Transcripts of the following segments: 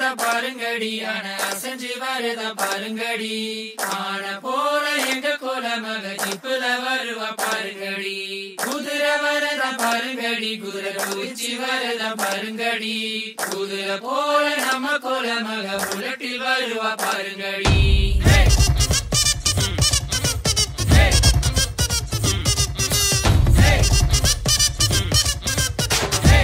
பாருங்கடி ஆன அசைஞ்சு வரத பாருங்கடி ஆன போல எங்க கோல மக ஜிப்புல வருவா பாருங்கடி குதிரை வரத பாருங்கடி குதிரை குச்சி வரத பாருங்கடி குதிரை போல நம்ம கோல மக புலட்டில் வருவா பாருங்கடி Hey! Hey! Hey! Hey!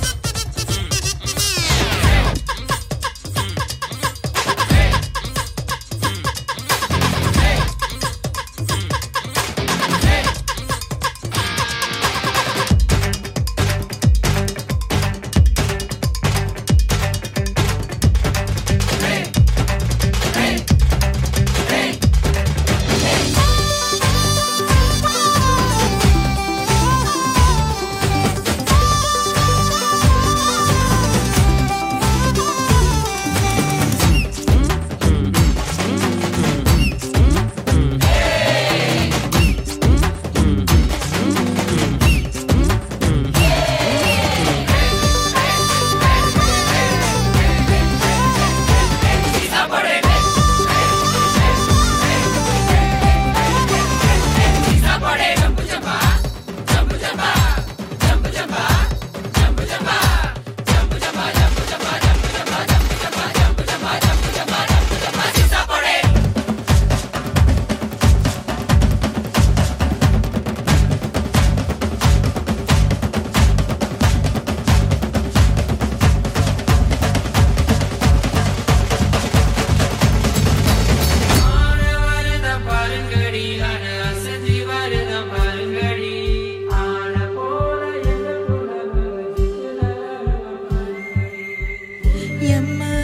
ஆன வரத பாருங்கடி ஆன அசைஞ்சு வரத பாருங்கடி ஆன போல எங்க கோல மக ஜிப்புல வருவா பாருங்கடி எம்மா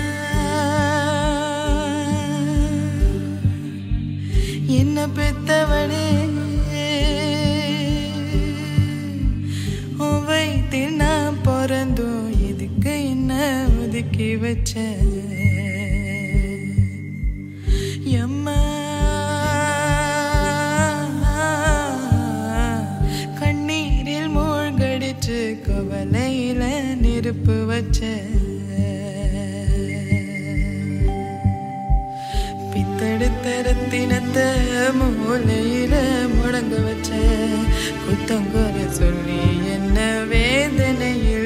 என்ன பெத்தவனே உன் வயிற்றில் நான் பிறந்தோம் இதுக்கு என்ன ஒதுக்கி வச்ச எம்மா கண்ணீரில் மூழ்கடிச்சு கவலையில நெருப்பு வச்ச பித்தெடுத்த ரத்தினத்தை மூலையில முடங்க வச்ச குத்தங்குற சொல்லி என்ன வேதனையில்